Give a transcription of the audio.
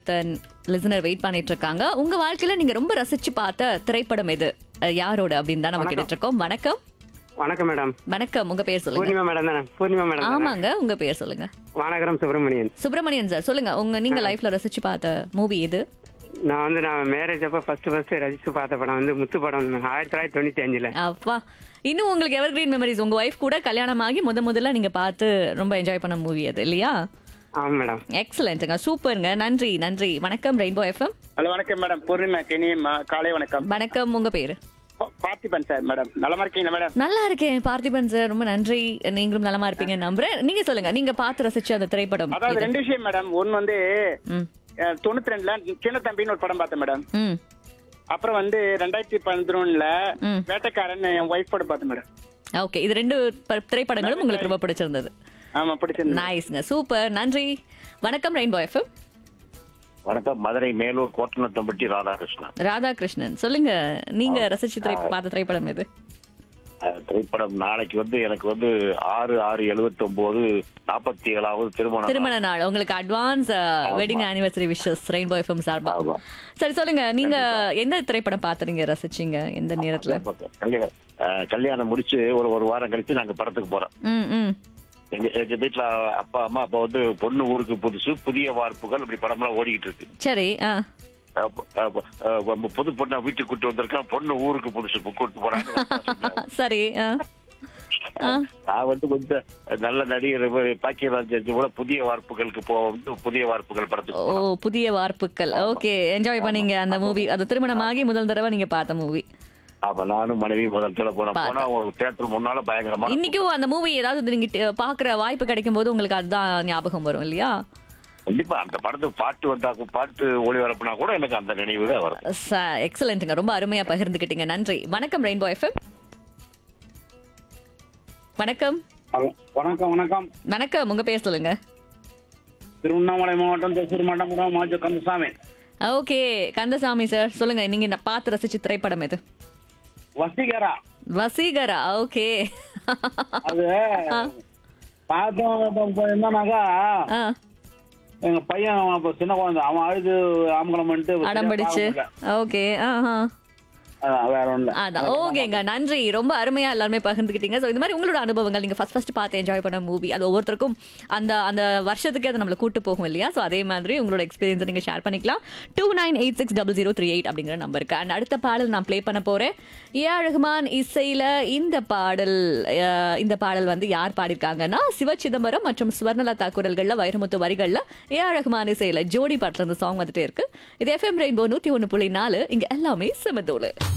அடுத்த listener wait பண்ணிட்டு இருக்காங்க உங்க வாழ்க்கையில நீங்க ரொம்ப ரசிச்சு பார்த்த திரைப்படம் எது அஹ், யாரோட அப்படின்னு தான் நம்ம கேட்டுட்டு இருக்கோம் வணக்கம் வணக்கம் மேடம் வணக்கம் உங்க பேர் சொல்லுங்க பூர்ணிமா மேடம் தானே பூர்ணிமா மேடம் தானே? ஆமாங்க உங்க பேர் சொல்லுங்க வானகரம் சுப்பிரமணியன் சுப்பிரமணியன் சார் சொல்லுங்க உங்க நீங்க லைஃப்ல ரசிச்சு பார்த்த மூவி எது நான் வந்து நான் மேரேஜ் அப்ப ஃபர்ஸ்ட் ஃபர்ஸ்ட் ரசிச்சு பார்த்த படம் வந்து முத்து படம் ஆயிரத்தி தொள்ளாயிரத்தி தொண்ணூத்தி அஞ்சுல அப்பா இன்னும் உங்களுக்கு எவர் கிரீன் மெமரிஸ் உங்க ஒய்ஃப் கூட கல்யாணம் ஆகி முத முதல்ல நீங்க பார்த்து ரொம்ப என்ஜாய் பண்ண மூவி அது இல்லையா ஆமா மேடம் எக்ஸலண்ட்டுங்க சூப்பருங்க நன்றி நன்றி வணக்கம் ரெயின்போ எஃப்எம் ஹலோ வணக்கம் மேடம் பூர்ணிமா கெனி காலை வணக்கம் வணக்கம் உங்க பேரு பா- பார்த்திபன் சார் மேடம் நலமா இருக்கீங்களா மேடம் நல்லா இருக்கேன் பார்த்திபன் சார் ரொம்ப நன்றி நீங்களும் நலமா இருப்பீங்க நம்புறேன் நீங்க சொல்லுங்க நீங்க பார்த்து ரசிச்ச அந்த திரைப்படம் அதாவது எது? ரெண்டு விஷயம் மேடம் ஒன்னு வந்து ம் அஹ், தொண்ணூத்தி ரெண்டுல சின்ன தம்பின்னு ஒரு படம் பார்த்தேன் மேடம் ம் அப்புறம் வந்து ரெண்டாயிரத்தி பதினொன்னுல ம். வேட்டைக்காரன் என் ஒய்ஃப் படம் பார்த்தேன் மேடம் ஓகே இது ரெண்டு ப- திரைப்படங்களும் உங்களுக்கு ரொம்ப பிடிச்சிருந்தது ஆமா பிடிச்சிருந்தது நைஸ்ங்க சூப்பர் நன்றி வணக்கம் ரெயின்போ எஃப்எம் வணக்கம் மதுரை மேலூர் கோட்டனத்தம்பட்டி ராதாகிருஷ்ணன் ராதாகிருஷ்ணன் சொல்லுங்க நீங்க ரசிச்சு திரை பார்த்த திரைப்படம் எது அஹ், திரைப்படம் நாளைக்கு வந்து எனக்கு வந்து ஆறு ஆறு எழுபத்தி ஒன்பது நாற்பத்தி ஏழாவது திருமணம் திருமண நாள் உங்களுக்கு advance wedding anniversary wishes rainbow FM சார்பா ஆமா. சரி சொல்லுங்க நீங்க எந்த திரைப்படம் பார்த்து நீங்க ரசிச்சீங்க எந்த நேரத்துல கல்யாணம் அஹ், கல்யாணம் முடிச்சு ஒரு ஒரு வாரம் கழிச்சு நாங்க படத்துக்கு போறோம் ம் ம் எங்க எங்க வீட்டுல அப்பா அம்மா அப்ப வந்து பொண்ணு ஊருக்கு புதுசு புதிய வார்ப்புகள் இப்படி படம்லாம் ஓடிக்கிட்டு இருக்கு சரி ஆ அப்ப- அப்ப- அப்ப புது பொண்ணை வீட்டுக்கு கூட்டு வந்திருக்கான் பொண்ணு ஊருக்கு புதுசு கூட்டு போறாங்க சரி ஆ ஆ நான் வந்து கொஞ்சம் நல்ல நடிகர் பாக்கியராஜ் கூட புதிய வார்ப்புகளுக்கு போக வந்து புதிய வார்ப்புகள் படத்துக்கு ஓ போனோம். புதிய வார்ப்புகள் ஓகே என்ஜாய் பண்ணீங்க அந்த மூவி அது திருமணமாகி முதல் தடவை நீங்க பார்த்த மூவி ஆமா நானும் மனைவி முதல் தடவை போனோம் போனா ஒரு தேட்டர் முன்னால பயங்கரமா இன்னைக்கும் அந்த மூவி ஏதாவது நீங்க ட- பாக்குற வாய்ப்பு கிடைக்கும் போது உங்களுக்கு அதுதான் ஞாபகம் வரும் இல்லையா கண்டிப்பா அந்த படத்துக்கு பாட்டு வந்தா பாட்டு ஒளிபரப்புனா கூட எனக்கு அந்த நினைவு தான் வரும் எக்ஸலண்ட்டுங்க ரொம்ப அருமையா பகிர்ந்துக்கிட்டீங்க நன்றி வணக்கம் ரெயின்போ எஃப்எம் வணக்கம் ஹலோ வணக்கம் வணக்கம் வணக்கம் உங்க பேர் சொல்லுங்க திருவண்ணாமலை மாவட்டம் தசூர் மண்டபம் மாஜ கந்தசாமி ஓகே கந்தசாமி சார் சொல்லுங்க நீங்க நான் பார்த்து ரசிச்ச திரைப்படம் எது வசீகரா வசீகரா ஓகே அது பார்த்தோம் இப்ப என்னன்னாக்கா ஆ எங்க பையன் அவன் அப்ப சின்ன குழந்தை அவன் அழுது ஆம்பளம் பண்ணிட்டு அடம் பிடிச்சு ஓகே ஆஹா அதான், வேற ஒண்ணு அதான் ஓகேங்க நன்றி ரொம்ப அருமையா எல்லாருமே பகிர்ந்துக்கிட்டீங்க ஸோ இந்த மாதிரி உங்களோட அனுபவங்கள் நீங்க ஃபர்ஸ்ட் ஃபர்ஸ்ட் பார்த்து என்ஜாய் பண்ண மூவி அது ஒவ்வொருத்தருக்கும் அந்த அந்த வருஷத்துக்கு அது நம்மளை கூட்டு போகும் இல்லையா ஸோ அதே மாதிரி உங்களோட எக்ஸ்பீரியன்ஸ் நீங்க ஷேர் பண்ணிக்கலாம் two nine eight six double zero three eight அப்படிங்கிற நம்பருக்கு அண்ட் அடுத்த பாடல் நான் ப்ளே பண்ண போறேன் ஏ ரஹ்மான் இசையில இந்த பாடல் அஹ், இந்த பாடல் வந்து யார் பாடியிருக்காங்கன்னா சிவ சிதம்பரம் மற்றும் சுவர்ணலதா குரல்கள்ல வைரமுத்து வரிகள்ல ஏ ரஹ்மான் இசையில ஜோடி பாட்டுல இந்த சாங் வந்துட்டே இருக்கு இது எஃப்எம் ரெயின்போ நூத்தி ஒன்று புள்ளி நாலு இங்க எல்லாமே செமதோலு